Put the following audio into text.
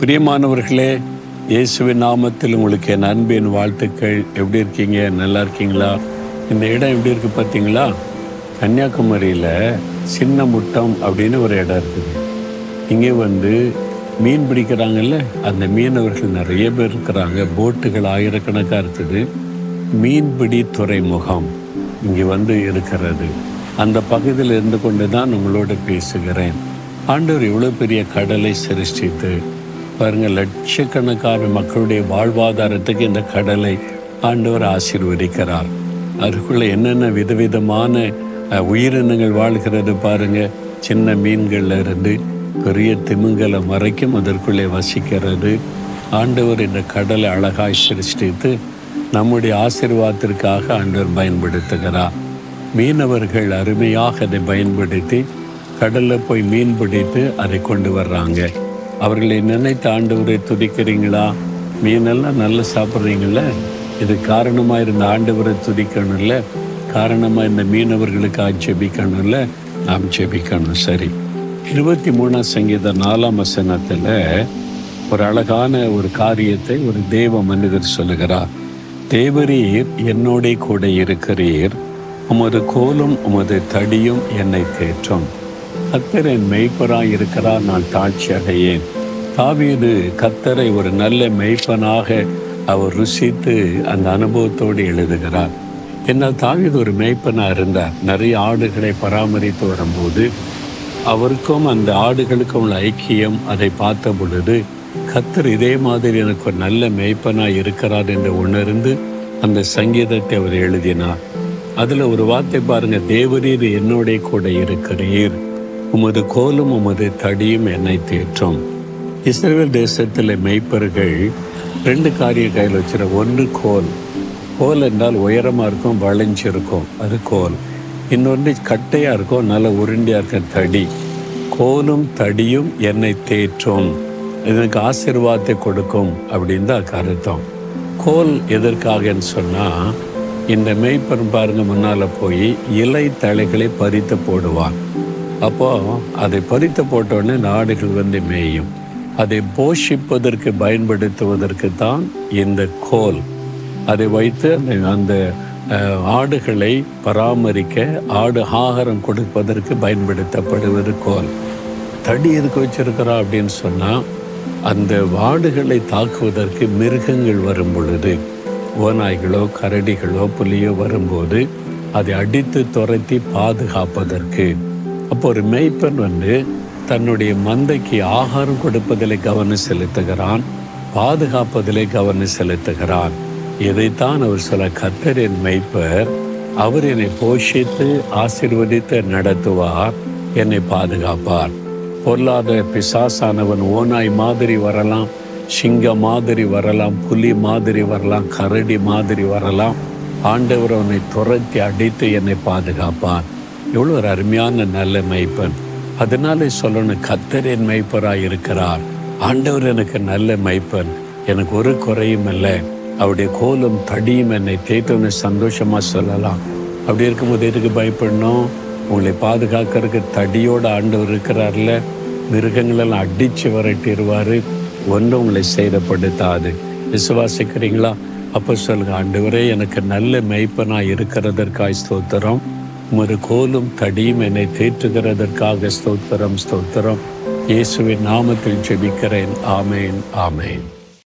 பிரியமானவர்களே இயேசுவின் நாமத்தில் உங்களுக்கு என் அன்பின் வாழ்த்துக்கள் எப்படி இருக்கீங்க நல்லா இருக்கீங்களா இந்த இடம் எப்படி இருக்கு பார்த்தீங்களா கன்னியாகுமரியில் சின்ன முட்டம் அப்படின்னு ஒரு இடம் இருக்குது இங்கே வந்து மீன் பிடிக்கிறாங்கல்ல அந்த மீனவர்கள் நிறைய பேர் இருக்கிறாங்க போட்டுகள் ஆயிரக்கணக்காக இருக்குது மீன்பிடி துறைமுகம் இங்கே வந்து இருக்கிறது அந்த பகுதியில் இருந்து கொண்டு தான் உங்களோட பேசுகிறேன் ஆண்டவர் இவ்வளோ பெரிய கடலை சிருஷ்டித்து பாருங்க லட்சக்கணக்கான மக்களுடைய வாழ்வாதாரத்துக்கு இந்த கடலை ஆண்டவர் ஆசீர்வதிக்கிறார் அதுக்குள்ள என்னென்ன விதவிதமான அஹ், உயிரினங்கள் வாழ்கிறது பாருங்க சின்ன மீன்கள்ல இருந்து பெரிய திமிங்கலம் வரைக்கும் அதற்குள்ளே வசிக்கிறது ஆண்டவர் இந்த கடலை அழகாய் சிருஷ்டித்து நம்முடைய ஆசீர்வாதத்திற்காக ஆண்டவர் பயன்படுத்துகிறார் மீனவர்கள் அருமையாக அதை பயன்படுத்தி கடலில் போய் மீன் பிடித்து அதை கொண்டு வர்றாங்க அவர்களை நினைத்து ஆண்டவரை துதிக்கிறீங்களா மீனெல்லாம் நல்லா சாப்பிட்றீங்கள இது காரணமாக இருந்த ஆண்டவரை துதிக்கணும்ல காரணமாக இந்த மீனவர்களுக்கு ஆட்சேபிக்கணும்ல நாம் ஜெபிக்கணும் சரி இருபத்தி மூணாம் சங்கீத நாலாம் வசனத்தில் ஒரு அழகான ஒரு காரியத்தை ஒரு தேவ மனிதர் சொல்லுகிறார் தேவரீர் என்னோட கூட இருக்கிறீர் உமது கோலும் உமது தடியும் என்னை தேற்றும் கத்தர் என் மெய்ப்பராய் இருக்கிறார் நான் தாட்சி அடையேன் தாவீது கத்தரை ஒரு நல்ல மெய்ப்பனாக அவர் ருசித்து அந்த அனுபவத்தோடு எழுதுகிறார் என்ன தாவீது ஒரு மெய்ப்பனா இருந்தார் நிறைய ஆடுகளை பராமரித்து வரும்போது அவருக்கும் அந்த ஆடுகளுக்கும் உள்ள ஐக்கியம் அதை பார்த்த பொழுது கத்தர் இதே மாதிரி எனக்கு ஒரு நல்ல மேய்ப்பனாய் இருக்கிறார் என்று உணர்ந்து அந்த சங்கீதத்தை அவர் எழுதினார் அதுல ஒரு வார்த்தை பாருங்க தேவரீர் என்னோட கூட இருக்கிறீர் உமது கோலும் உமது தடியும் என்னை தேற்றும் இஸ்ரேல் தேசத்தில் மெய்ப்பர்கள் ரெண்டு காரிய கையில் வச்சிரு ஒன்று கோல் கோல் என்றால் உயரமாக இருக்கும் வளைஞ்சிருக்கும் அது கோல் இன்னொன்று கட்டையாக இருக்கும் நல்ல உருண்டையாக இருக்கும் தடி கோலும் தடியும் என்னை தேற்றும் எனக்கு ஆசீர்வாதத்தை கொடுக்கும் அப்படின்னு தான் கருத்தம் கோல் எதற்காகன்னு சொன்னால் இந்த மெய்ப்பன் பாருங்க முன்னால் போய் இலை தழைகளை பறித்து போடுவான் அப்போ அதை பறித்து போட்டோடனே நாடுகள் வந்து மேயும் அதை போஷிப்பதற்கு பயன்படுத்துவதற்கு தான் இந்த கோல் அதை வைத்து அந்த அந்த அஹ், ஆடுகளை பராமரிக்க ஆடு ஆகாரம் கொடுப்பதற்கு பயன்படுத்தப்படுவது கோல் தடி எதுக்கு வச்சிருக்கிறா அப்படின்னு சொன்னால் அந்த ஆடுகளை தாக்குவதற்கு மிருகங்கள் வரும் பொழுது ஓநாய்களோ கரடிகளோ புலியோ வரும்போது அதை அடித்து துரத்தி பாதுகாப்பதற்கு அப்போ ஒரு மேய்ப்பன் வந்து தன்னுடைய மந்தைக்கு ஆகாரம் கொடுப்பதிலே கவனம் செலுத்துகிறான் பாதுகாப்பதிலே கவனம் செலுத்துகிறான் இதைத்தான் அவர் சொல்ல கத்தரின் மெய்ப்பர் அவர் என்னை போஷித்து ஆசீர்வதித்து நடத்துவார் என்னை பாதுகாப்பார் பொருளாத பிசாசானவன் ஓநாய் மாதிரி வரலாம் சிங்கம் மாதிரி வரலாம் புலி மாதிரி வரலாம் கரடி மாதிரி வரலாம் ஆண்டவர் அவனை துரத்தி அடித்து என்னை பாதுகாப்பான் எவ்வளோ ஒரு அருமையான நல்ல மெய்ப்பன் அதனாலே சொல்லணும் கத்தர் என் மெய்ப்பராய் இருக்கிறார் ஆண்டவர் எனக்கு நல்ல மெய்ப்பன் எனக்கு ஒரு குறையும் இல்லை அவருடைய கோலும் தடியும் என்னை தேய்த்தோன்னு சந்தோஷமா சொல்லலாம் அப்படி இருக்கும்போது எதுக்கு பயப்படணும் உங்களை பாதுகாக்கிறதுக்கு தடியோட ஆண்டவர் இருக்கிறார்ல மிருகங்களெல்லாம் அடிச்சு விரட்டிடுவாரு ஒன்றும் உங்களை சேதப்படுத்தாது விசுவாசிக்கிறீங்களா அப்போ சொல்லுங்க ஆண்டவரே எனக்கு நல்ல மெய்ப்பனா இருக்கிறதற்காய் ஸ்தோத்திரம் உமது கோலும் தடியும் என்னை தேற்றுகிறதற்காக ஸ்தோத்திரம் ஸ்தோத்திரம் இயேசுவின் நாமத்தில் ஜெபிக்கிறேன் ஆமேன் ஆமேன்